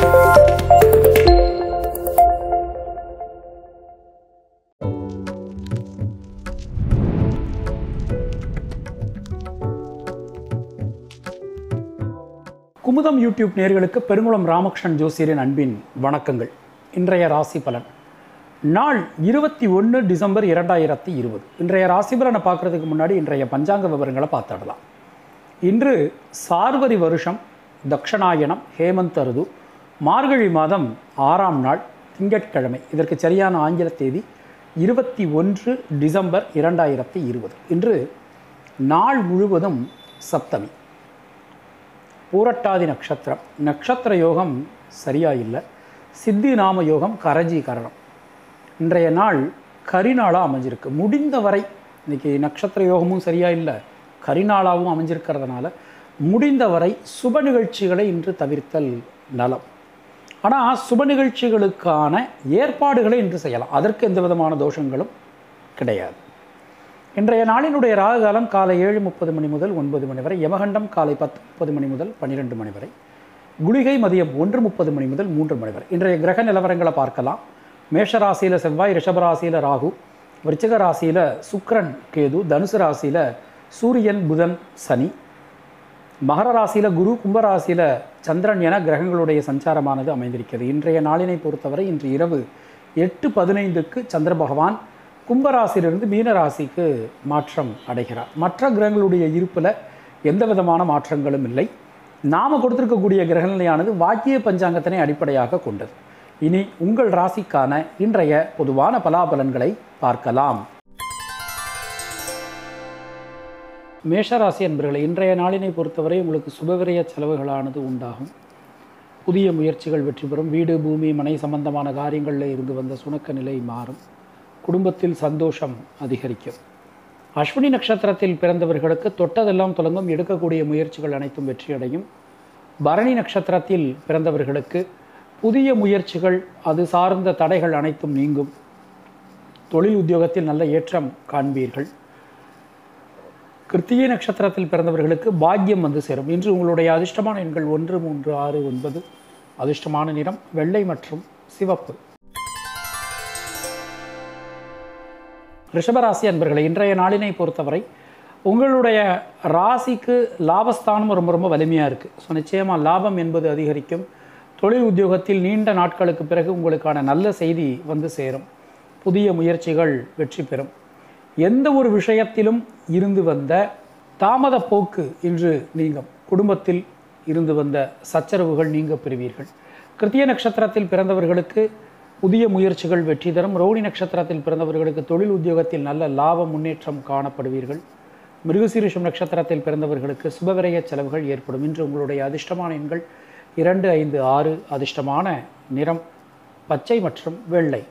Kumudam YouTube நேர்களுக்கு பெருங்குளம் ராமகிருஷ்ணன் ஜோசியரின் அன்பின் வணக்கங்கள் இன்றைய ராசி பலன் நாள் இருபத்தி ஒன்று டிசம்பர் இரண்டாயிரத்தி இருபது இன்றைய ராசி பலனை பார்க்குறதுக்கு முன்னாடி இன்றைய பஞ்சாங்க விவரங்களை பார்த்துடலாம் இன்று சார்வரி வருஷம் தக்ஷணாயனம் ஹேமந்த் அருது மார்கழி மாதம் ஆறாம் நாள் திங்கட்கிழமை இதற்கு சரியான ஆங்கில தேதி இருபத்தி ஒன்று டிசம்பர் இரண்டாயிரத்தி இருபது இன்று நாள் முழுவதும் சப்தமி பூரட்டாதி நட்சத்திரம் நட்சத்திர யோகம் சரியா இல்லை சித்தி நாம யோகம் கரஜீகரணம் இன்றைய நாள் கரிநாளாக அமைஞ்சிருக்கு முடிந்தவரை இன்னைக்கு நட்சத்திர யோகமும் சரியா இல்லை கரிநாளாகவும் அமைஞ்சிருக்கிறதுனால முடிந்தவரை சுப நிகழ்ச்சிகளை இன்று தவிர்த்தல் நலம் ஆனால் சுப நிகழ்ச்சிகளுக்கான ஏற்பாடுகளை இன்று செய்யலாம் அதற்கு எந்த விதமான தோஷங்களும் கிடையாது இன்றைய நாளினுடைய ராகு காலம் காலை ஏழு முப்பது மணி முதல் ஒன்பது மணி வரை யமகண்டம் காலை பத்து முப்பது மணி முதல் பன்னிரெண்டு மணி வரை குளிகை மதியம் ஒன்று முப்பது மணி முதல் மூன்று மணி வரை இன்றைய கிரக நிலவரங்களை பார்க்கலாம் மேஷ ராசியில் செவ்வாய் ரிஷப ராசியில் ராகு விருச்சிக ராசியில் சுக்கிரன் கேது தனுசு ராசியில் சூரியன் புதன் சனி மகர ராசியில் குரு கும்பராசியில் சந்திரன் என கிரகங்களுடைய சஞ்சாரமானது அமைந்திருக்கிறது இன்றைய நாளினை பொறுத்தவரை இன்று இரவு எட்டு பதினைந்துக்கு சந்திர பகவான் கும்பராசியிலிருந்து மீன ராசிக்கு மாற்றம் அடைகிறார் மற்ற கிரகங்களுடைய இருப்பில் எந்த விதமான மாற்றங்களும் இல்லை நாம கொடுத்திருக்கக்கூடிய கிரகநிலையானது வாக்கிய பஞ்சாங்கத்தினை அடிப்படையாக கொண்டது இனி உங்கள் ராசிக்கான இன்றைய பொதுவான பலாபலன்களை பார்க்கலாம் மேஷராசி என்பர்களை இன்றைய நாளினை பொறுத்தவரை உங்களுக்கு சுபவிரய செலவுகளானது உண்டாகும் புதிய முயற்சிகள் வெற்றி பெறும் வீடு பூமி மனை சம்பந்தமான காரியங்களில் இருந்து வந்த சுணக்க நிலை மாறும் குடும்பத்தில் சந்தோஷம் அதிகரிக்கும் அஸ்வினி நட்சத்திரத்தில் பிறந்தவர்களுக்கு தொட்டதெல்லாம் தொடங்கும் எடுக்கக்கூடிய முயற்சிகள் அனைத்தும் வெற்றியடையும் பரணி நட்சத்திரத்தில் பிறந்தவர்களுக்கு புதிய முயற்சிகள் அது சார்ந்த தடைகள் அனைத்தும் நீங்கும் தொழில் உத்தியோகத்தில் நல்ல ஏற்றம் காண்பீர்கள் கிருத்திகை நட்சத்திரத்தில் பிறந்தவர்களுக்கு பாக்கியம் வந்து சேரும் இன்று உங்களுடைய அதிர்ஷ்டமான எண்கள் ஒன்று மூன்று ஆறு ஒன்பது அதிர்ஷ்டமான நிறம் வெள்ளை மற்றும் சிவப்பு ரிஷபராசி அன்பர்களை இன்றைய நாளினை பொறுத்தவரை உங்களுடைய ராசிக்கு லாபஸ்தானம் ரொம்ப ரொம்ப வலிமையாக இருக்குது ஸோ நிச்சயமாக லாபம் என்பது அதிகரிக்கும் தொழில் உத்தியோகத்தில் நீண்ட நாட்களுக்கு பிறகு உங்களுக்கான நல்ல செய்தி வந்து சேரும் புதிய முயற்சிகள் வெற்றி பெறும் எந்த ஒரு விஷயத்திலும் இருந்து வந்த தாமத போக்கு இன்று நீங்கும் குடும்பத்தில் இருந்து வந்த சச்சரவுகள் நீங்க பெறுவீர்கள் கிருத்திய நட்சத்திரத்தில் பிறந்தவர்களுக்கு புதிய முயற்சிகள் வெற்றி தரும் ரோஹிணி நட்சத்திரத்தில் பிறந்தவர்களுக்கு தொழில் உத்தியோகத்தில் நல்ல லாப முன்னேற்றம் காணப்படுவீர்கள் மிருகசீரிஷம் நட்சத்திரத்தில் பிறந்தவர்களுக்கு சுபவிரய செலவுகள் ஏற்படும் இன்று உங்களுடைய அதிர்ஷ்டமான எண்கள் இரண்டு ஐந்து ஆறு அதிர்ஷ்டமான நிறம் பச்சை மற்றும் வெள்ளை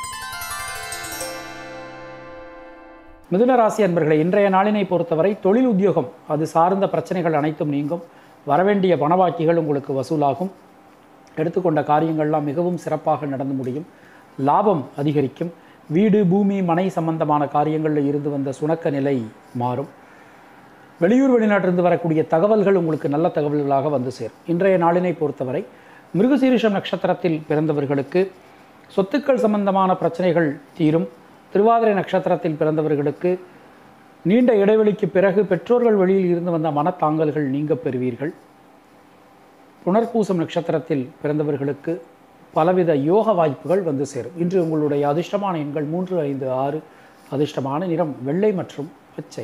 மிதுன ராசி அன்பர்களை இன்றைய நாளினை பொறுத்தவரை தொழில் உத்தியோகம் அது சார்ந்த பிரச்சனைகள் அனைத்தும் நீங்கும் வரவேண்டிய பணவாக்கிகள் உங்களுக்கு வசூலாகும் எடுத்துக்கொண்ட காரியங்கள்லாம் மிகவும் சிறப்பாக நடந்து முடியும் லாபம் அதிகரிக்கும் வீடு பூமி மனை சம்பந்தமான காரியங்களில் இருந்து வந்த சுணக்க நிலை மாறும் வெளியூர் வெளிநாட்டிலிருந்து வரக்கூடிய தகவல்கள் உங்களுக்கு நல்ல தகவல்களாக வந்து சேரும் இன்றைய நாளினை பொறுத்தவரை மிருகசீரிஷம் நட்சத்திரத்தில் பிறந்தவர்களுக்கு சொத்துக்கள் சம்பந்தமான பிரச்சனைகள் தீரும் திருவாதிரை நட்சத்திரத்தில் பிறந்தவர்களுக்கு நீண்ட இடைவெளிக்கு பிறகு பெற்றோர்கள் வழியில் இருந்து வந்த மனத்தாங்கல்கள் நீங்க பெறுவீர்கள் புனர்பூசம் நட்சத்திரத்தில் பிறந்தவர்களுக்கு பலவித யோக வாய்ப்புகள் வந்து சேரும் இன்று உங்களுடைய அதிர்ஷ்டமான எண்கள் மூன்று ஐந்து ஆறு அதிர்ஷ்டமான நிறம் வெள்ளை மற்றும் பச்சை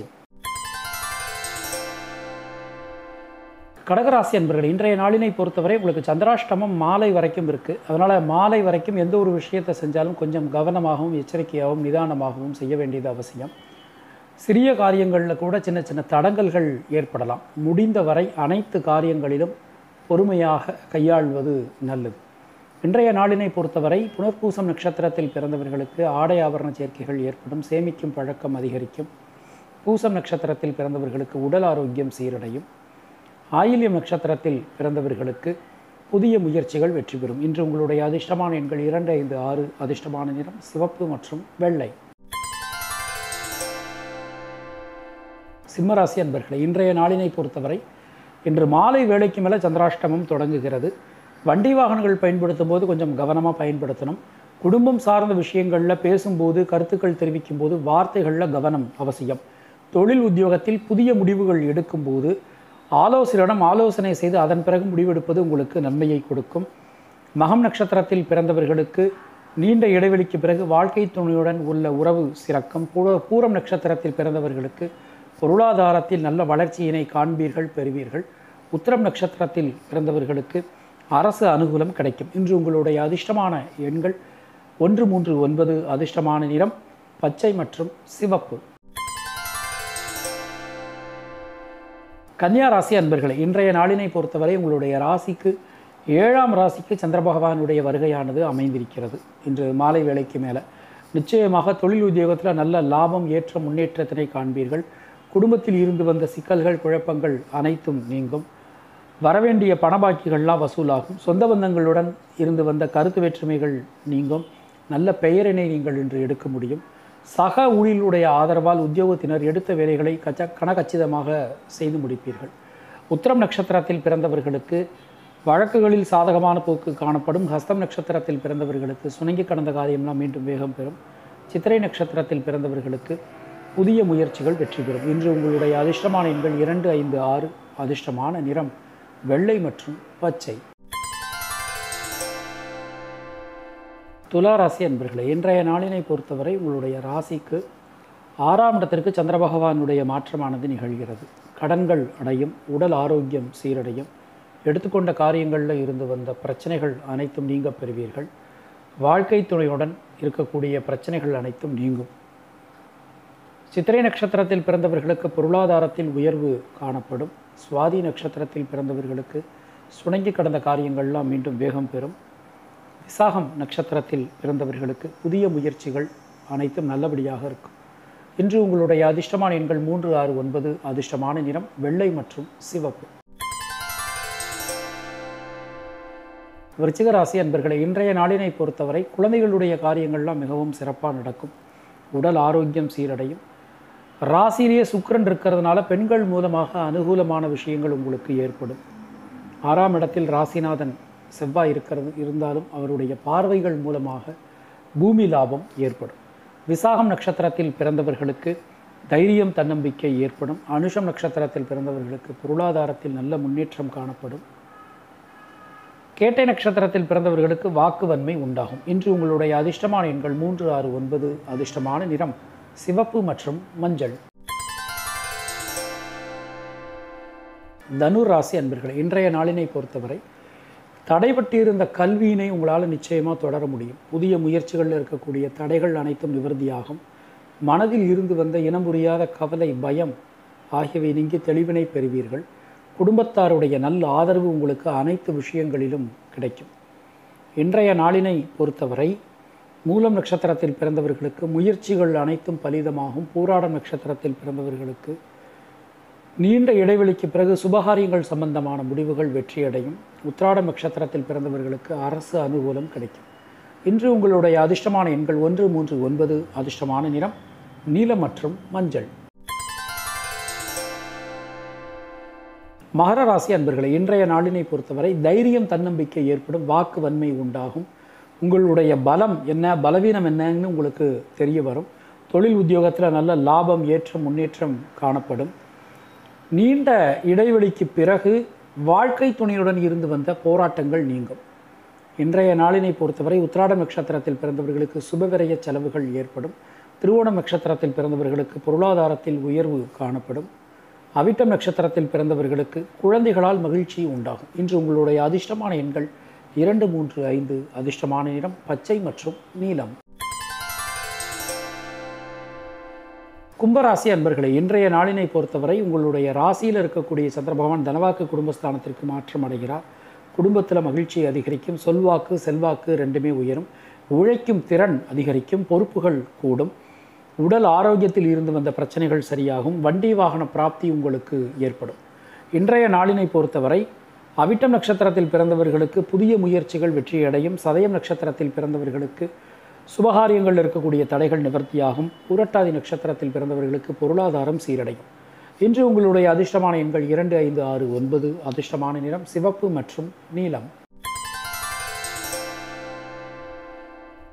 கடகராசி அன்பர்கள் இன்றைய நாளினை பொறுத்தவரை உங்களுக்கு சந்திராஷ்டமம் மாலை வரைக்கும் இருக்குது அதனால் மாலை வரைக்கும் எந்த ஒரு விஷயத்தை செஞ்சாலும் கொஞ்சம் கவனமாகவும் எச்சரிக்கையாகவும் நிதானமாகவும் செய்ய வேண்டியது அவசியம் சிறிய காரியங்களில் கூட சின்ன சின்ன தடங்கல்கள் ஏற்படலாம் முடிந்தவரை அனைத்து காரியங்களிலும் பொறுமையாக கையாள்வது நல்லது இன்றைய நாளினை பொறுத்தவரை புனர்பூசம் நட்சத்திரத்தில் பிறந்தவர்களுக்கு ஆடை ஆபரண சேர்க்கைகள் ஏற்படும் சேமிக்கும் பழக்கம் அதிகரிக்கும் பூசம் நட்சத்திரத்தில் பிறந்தவர்களுக்கு உடல் ஆரோக்கியம் சீரடையும் ஆயில்யம் நட்சத்திரத்தில் பிறந்தவர்களுக்கு புதிய முயற்சிகள் வெற்றி பெறும் இன்று உங்களுடைய அதிர்ஷ்டமான எண்கள் இரண்டு ஐந்து ஆறு அதிர்ஷ்டமான நிறம் சிவப்பு மற்றும் வெள்ளை சிம்மராசி அன்பர்களே இன்றைய நாளினை பொறுத்தவரை இன்று மாலை வேளைக்கு மேலே சந்திராஷ்டமம் தொடங்குகிறது வண்டி வாகனங்கள் பயன்படுத்தும் போது கொஞ்சம் கவனமாக பயன்படுத்தணும் குடும்பம் சார்ந்த விஷயங்களில் பேசும்போது கருத்துக்கள் தெரிவிக்கும் போது வார்த்தைகளில் கவனம் அவசியம் தொழில் உத்தியோகத்தில் புதிய முடிவுகள் எடுக்கும்போது ஆலோசனையிடம் ஆலோசனை செய்து அதன் பிறகு முடிவெடுப்பது உங்களுக்கு நன்மையை கொடுக்கும் மகம் நட்சத்திரத்தில் பிறந்தவர்களுக்கு நீண்ட இடைவெளிக்கு பிறகு வாழ்க்கை துணையுடன் உள்ள உறவு சிறக்கும் பூர பூரம் நட்சத்திரத்தில் பிறந்தவர்களுக்கு பொருளாதாரத்தில் நல்ல வளர்ச்சியினை காண்பீர்கள் பெறுவீர்கள் உத்திரம் நட்சத்திரத்தில் பிறந்தவர்களுக்கு அரசு அனுகூலம் கிடைக்கும் இன்று உங்களுடைய அதிர்ஷ்டமான எண்கள் ஒன்று மூன்று ஒன்பது அதிர்ஷ்டமான நிறம் பச்சை மற்றும் சிவப்பு கன்னியா ராசி அன்பர்களே இன்றைய நாளினை பொறுத்தவரை உங்களுடைய ராசிக்கு ஏழாம் ராசிக்கு சந்திர பகவானுடைய வருகையானது அமைந்திருக்கிறது இன்று மாலை வேளைக்கு மேலே நிச்சயமாக தொழில் உத்தியோகத்தில் நல்ல லாபம் ஏற்ற முன்னேற்றத்தினை காண்பீர்கள் குடும்பத்தில் இருந்து வந்த சிக்கல்கள் குழப்பங்கள் அனைத்தும் நீங்கும் வரவேண்டிய பணபாக்கிகள்லாம் வசூலாகும் சொந்த பந்தங்களுடன் இருந்து வந்த கருத்து வேற்றுமைகள் நீங்கும் நல்ல பெயரினை நீங்கள் இன்று எடுக்க முடியும் சக ஊழியர்களுடைய ஆதரவால் உத்தியோகத்தினர் எடுத்த வேலைகளை கச்ச கனகச்சிதமாக செய்து முடிப்பீர்கள் உத்திரம் நட்சத்திரத்தில் பிறந்தவர்களுக்கு வழக்குகளில் சாதகமான போக்கு காணப்படும் ஹஸ்தம் நட்சத்திரத்தில் பிறந்தவர்களுக்கு சுணங்கி கடந்த காரியம்லாம் மீண்டும் வேகம் பெறும் சித்திரை நட்சத்திரத்தில் பிறந்தவர்களுக்கு புதிய முயற்சிகள் வெற்றி பெறும் இன்று உங்களுடைய அதிர்ஷ்டமான எண்கள் இரண்டு ஐந்து ஆறு அதிர்ஷ்டமான நிறம் வெள்ளை மற்றும் பச்சை துலா ராசி அன்பர்களே இன்றைய நாளினை பொறுத்தவரை உங்களுடைய ராசிக்கு ஆறாம் இடத்திற்கு சந்திர பகவானுடைய மாற்றமானது நிகழ்கிறது கடன்கள் அடையும் உடல் ஆரோக்கியம் சீரடையும் எடுத்துக்கொண்ட காரியங்களில் இருந்து வந்த பிரச்சனைகள் அனைத்தும் நீங்க பெறுவீர்கள் வாழ்க்கை துணையுடன் இருக்கக்கூடிய பிரச்சனைகள் அனைத்தும் நீங்கும் சித்திரை நட்சத்திரத்தில் பிறந்தவர்களுக்கு பொருளாதாரத்தில் உயர்வு காணப்படும் சுவாதி நட்சத்திரத்தில் பிறந்தவர்களுக்கு சுணங்கி கடந்த காரியங்கள்லாம் மீண்டும் வேகம் பெறும் விசாகம் நட்சத்திரத்தில் பிறந்தவர்களுக்கு புதிய முயற்சிகள் அனைத்தும் நல்லபடியாக இருக்கும் இன்று உங்களுடைய அதிர்ஷ்டமான எண்கள் மூன்று ஆறு ஒன்பது அதிர்ஷ்டமான நிறம் வெள்ளை மற்றும் சிவப்பு விருச்சிக ராசி அன்பர்களை இன்றைய நாளினை பொறுத்தவரை குழந்தைகளுடைய காரியங்கள்லாம் மிகவும் சிறப்பாக நடக்கும் உடல் ஆரோக்கியம் சீரடையும் ராசியிலேயே சுக்கிரன் இருக்கிறதுனால பெண்கள் மூலமாக அனுகூலமான விஷயங்கள் உங்களுக்கு ஏற்படும் ஆறாம் இடத்தில் ராசிநாதன் செவ்வாய் இருக்கிறது இருந்தாலும் அவருடைய பார்வைகள் மூலமாக பூமி லாபம் ஏற்படும் விசாகம் நட்சத்திரத்தில் பிறந்தவர்களுக்கு தைரியம் தன்னம்பிக்கை ஏற்படும் அனுஷம் நட்சத்திரத்தில் பிறந்தவர்களுக்கு பொருளாதாரத்தில் நல்ல முன்னேற்றம் காணப்படும் கேட்டை நட்சத்திரத்தில் பிறந்தவர்களுக்கு வாக்குவன்மை உண்டாகும் இன்று உங்களுடைய அதிர்ஷ்டமான எண்கள் மூன்று ஆறு ஒன்பது அதிர்ஷ்டமான நிறம் சிவப்பு மற்றும் மஞ்சள் தனுர் ராசி அன்பர்களே இன்றைய நாளினை பொறுத்தவரை தடைபட்டிருந்த கல்வியினை உங்களால் நிச்சயமாக தொடர முடியும் புதிய முயற்சிகளில் இருக்கக்கூடிய தடைகள் அனைத்தும் நிவர்த்தியாகும் மனதில் இருந்து வந்த இனம் புரியாத கவலை பயம் ஆகியவை நீங்கி தெளிவினை பெறுவீர்கள் குடும்பத்தாருடைய நல்ல ஆதரவு உங்களுக்கு அனைத்து விஷயங்களிலும் கிடைக்கும் இன்றைய நாளினை பொறுத்தவரை மூலம் நட்சத்திரத்தில் பிறந்தவர்களுக்கு முயற்சிகள் அனைத்தும் பலிதமாகும் பூராடம் நட்சத்திரத்தில் பிறந்தவர்களுக்கு நீண்ட இடைவெளிக்கு பிறகு சுபகாரியங்கள் சம்பந்தமான முடிவுகள் வெற்றியடையும் உத்திராடம் நட்சத்திரத்தில் பிறந்தவர்களுக்கு அரசு அனுகூலம் கிடைக்கும் இன்று உங்களுடைய அதிர்ஷ்டமான எண்கள் ஒன்று மூன்று ஒன்பது அதிர்ஷ்டமான நிறம் நீலம் மற்றும் மஞ்சள் மகர ராசி அன்பர்களை இன்றைய நாளினை பொறுத்தவரை தைரியம் தன்னம்பிக்கை ஏற்படும் வாக்கு வன்மை உண்டாகும் உங்களுடைய பலம் என்ன பலவீனம் என்னன்னு உங்களுக்கு தெரிய வரும் தொழில் உத்தியோகத்தில் நல்ல லாபம் ஏற்றம் முன்னேற்றம் காணப்படும் நீண்ட இடைவெளிக்கு பிறகு வாழ்க்கை துணையுடன் இருந்து வந்த போராட்டங்கள் நீங்கும் இன்றைய நாளினை பொறுத்தவரை உத்திராடம் நட்சத்திரத்தில் பிறந்தவர்களுக்கு சுபவிரய செலவுகள் ஏற்படும் திருவோணம் நட்சத்திரத்தில் பிறந்தவர்களுக்கு பொருளாதாரத்தில் உயர்வு காணப்படும் அவிட்டம் நட்சத்திரத்தில் பிறந்தவர்களுக்கு குழந்தைகளால் மகிழ்ச்சி உண்டாகும் இன்று உங்களுடைய அதிர்ஷ்டமான எண்கள் இரண்டு மூன்று ஐந்து அதிர்ஷ்டமான நிறம் பச்சை மற்றும் நீலம் கும்பராசி அன்பர்களே இன்றைய நாளினை பொறுத்தவரை உங்களுடைய ராசியில் இருக்கக்கூடிய சந்திர பகவான் தனவாக்கு குடும்பஸ்தானத்திற்கு மாற்றம் அடைகிறார் குடும்பத்தில் மகிழ்ச்சி அதிகரிக்கும் சொல்வாக்கு செல்வாக்கு ரெண்டுமே உயரும் உழைக்கும் திறன் அதிகரிக்கும் பொறுப்புகள் கூடும் உடல் ஆரோக்கியத்தில் இருந்து வந்த பிரச்சனைகள் சரியாகும் வண்டி வாகன பிராப்தி உங்களுக்கு ஏற்படும் இன்றைய நாளினை பொறுத்தவரை அவிட்டம் நட்சத்திரத்தில் பிறந்தவர்களுக்கு புதிய முயற்சிகள் வெற்றியடையும் சதயம் நட்சத்திரத்தில் பிறந்தவர்களுக்கு சுபகாரியங்கள் இருக்கக்கூடிய தடைகள் நிவர்த்தியாகும் புரட்டாதி நட்சத்திரத்தில் பிறந்தவர்களுக்கு பொருளாதாரம் சீரடையும் இன்று உங்களுடைய அதிர்ஷ்டமான எண்கள் இரண்டு ஐந்து ஆறு ஒன்பது அதிர்ஷ்டமான நிறம் சிவப்பு மற்றும் நீலம்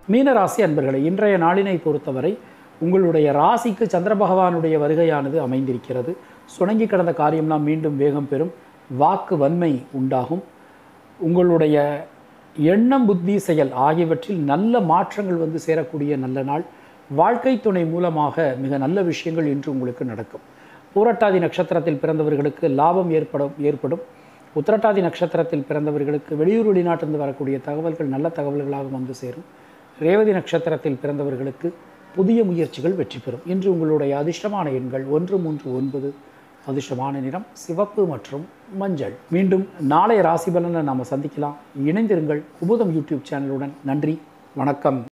மீனராசி அன்பர்களை இன்றைய நாளினை பொறுத்தவரை உங்களுடைய ராசிக்கு சந்திர பகவானுடைய வருகையானது அமைந்திருக்கிறது சுணங்கி கிடந்த காரியம்லாம் மீண்டும் வேகம் பெறும் வாக்கு வன்மை உண்டாகும் உங்களுடைய எண்ணம் புத்தி செயல் ஆகியவற்றில் நல்ல மாற்றங்கள் வந்து சேரக்கூடிய நல்ல நாள் வாழ்க்கை துணை மூலமாக மிக நல்ல விஷயங்கள் இன்று உங்களுக்கு நடக்கும் பூரட்டாதி நட்சத்திரத்தில் பிறந்தவர்களுக்கு லாபம் ஏற்படும் ஏற்படும் உத்திரட்டாதி நட்சத்திரத்தில் பிறந்தவர்களுக்கு வெளியூர் வெளிநாட்டிலிருந்து வரக்கூடிய தகவல்கள் நல்ல தகவல்களாக வந்து சேரும் ரேவதி நட்சத்திரத்தில் பிறந்தவர்களுக்கு புதிய முயற்சிகள் வெற்றி பெறும் இன்று உங்களுடைய அதிர்ஷ்டமான எண்கள் ஒன்று மூன்று ஒன்பது அதிர்ஷ்டமான நிறம் சிவப்பு மற்றும் மஞ்சள் மீண்டும் நாளைய ராசி பலனை நாம் சந்திக்கலாம் இணைந்திருங்கள் குமுதம் யூடியூப் சேனலுடன் நன்றி வணக்கம்